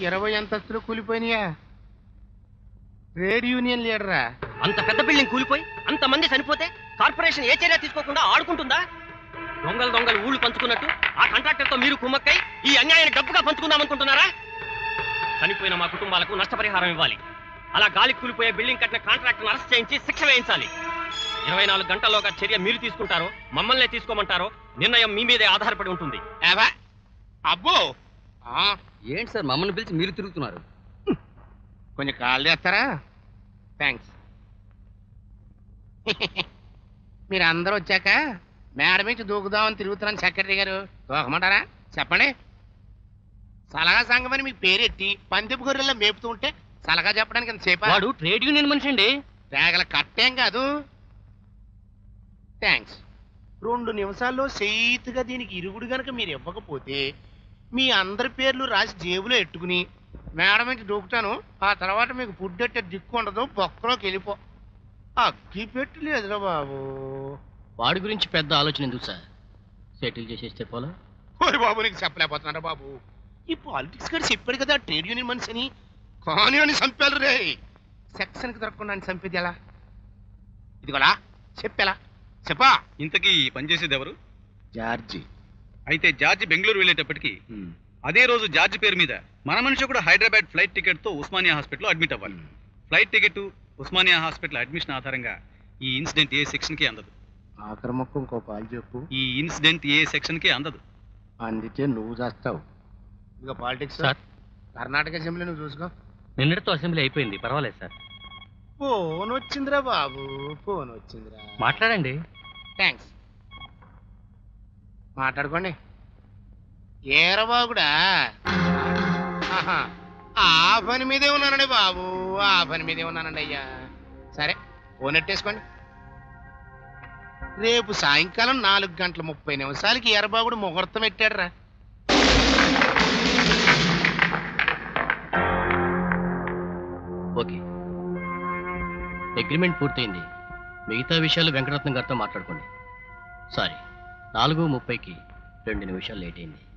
ఇరవై అంతస్తులు కూలిపోయినాయా trade union లీడరా అంత పెద్ద బిల్డింగ్ కూలిపోయి అంత మంది చనిపోతే కార్పొరేషన్ ఏ చర్య తీసుకోకుండా ఆడుకుంటుందా దొంగలు దొంగలు ఊళ్ళు పంచుకున్నట్టు ఆ కాంట్రాక్టర్ తో మీరు కుమ్మక్కై ఈ అన్యాయాన్ని డబ్బుగా పంచుకుందాం అనుకుంటున్నారా చనిపోయిన మా కుటుంబాలకు నష్టపరిహారం ఇవ్వాలి అలా గాలి కూలిపోయే బిల్డింగ్ కట్టిన కాంట్రాక్టర్ అరెస్ట్ చేయించి శిక్ష వేయించాలి ఇరవై నాలుగు గంటల్లోగా చర్య మీరు తీసుకుంటారో మమ్మల్నే తీసుకోమంటారో నిర్ణయం మీ మీదే ఆధారపడి ఉంటుంది ఏవా? అబ్బో ఆ, ఏంటి సార్ మమ్మల్ని పిలిచి మీరు తిరుగుతున్నారు కొంచెం కాల్ చేస్తారా థ్యాంక్స్ మీరు అందరూ వచ్చాక మేడ నుంచి దూకుదామని తిరుగుతున్నాను సెక్రటరీ గారు దూకమంటారా చెప్పండి సలహా సంఘం అని మీకు పేరెట్టి పందిపు గొర్రెల్లో మేపుతూ ఉంటే సలహా చెప్పడానికి ఎంత సేపా వాడు ట్రేడ్ యూనియన్ మనిషి అండి తేగల కట్టేం కాదు థ్యాంక్స్ రెండు నిమిషాల్లో సెయిత్గా దీనికి ఇరుగుడు గనక మీరు ఇవ్వకపోతే మీ అందరి పేర్లు రాసి జేబులో ఎట్టుకుని మేడం నుంచి దూకుతాను ఆ తర్వాత మీకు ఫుడ్ ఎట్టే దిక్కు ఉండదు బొక్కలోకి వెళ్ళిపో అగ్గి పెట్టి లేదురా బాబు వాడి గురించి పెద్ద ఆలోచన ఎందుకు సార్ సెటిల్ చేసేస్తే పోలా ఓరి బాబు నీకు చెప్పలేకపోతున్నారా బాబు ఈ పాలిటిక్స్ గారు చెప్పాడు కదా ట్రేడ్ యూనియన్ మనిషి అని కానీ అని చంపారు రే సెక్షన్కి దొరకకుండా అని చంపేది ఎలా ఇదిగోలా చెప్పేలా చెప్పా ఇంతకీ ఈ పనిచేసేది ఎవరు జార్జి అయితే జార్జి బెంగళూరు వెళ్ళేటప్పటికి అదే రోజు జార్జి పేరు మీద మన మనిషి కూడా హైదరాబాద్ ఫ్లైట్ టికెట్ తో ఉస్మానియా హాస్పిటల్లో అడ్మిట్ అవ్వాలి flight ticket Osmania hospital admission ఆధారంగా ఈ ఇన్సిడెంట్ ఏ సెక్షన్ కి అందదు ఆఖరి మొక్క ఇంకో పాలు చెప్పు ఈ ఇన్సిడెంట్ ఏ సెక్షన్ కి అందదు అందితే నువ్వు చేస్తావు ఇక పాలిటిక్స్ సార్. కర్ణాటక అసెంబ్లీ నువ్వు చూసుకో నిన్నటితో అసెంబ్లీ అయిపోయింది పర్వాలేదు సార్ ఫోన్ వచ్చిందిరా బాబు ఫోన్ వచ్చిందిరా మాట్లాడండి థ్యాంక్స్ మాట్లాడుకోండి ఏరబాగుడా ఆహా, ఆ పని మీదే ఉన్నానండి బాబు ఆ పని మీదే ఉన్నానండి అయ్యా సరే ఫోన్ ఎట్టేసుకోండి రేపు సాయంకాలం నాలుగు గంటల ముప్పై నిమిషాలకి ఎర్రబాగుడు ముహూర్తం పెట్టాడురా ఓకే అగ్రిమెంట్ పూర్తయింది మిగతా విషయాలు వెంకటరత్నం గారితో మాట్లాడుకోండి సారీ నాలుగు ముప్పైకి రెండు నిమిషాలు లేట్ అయింది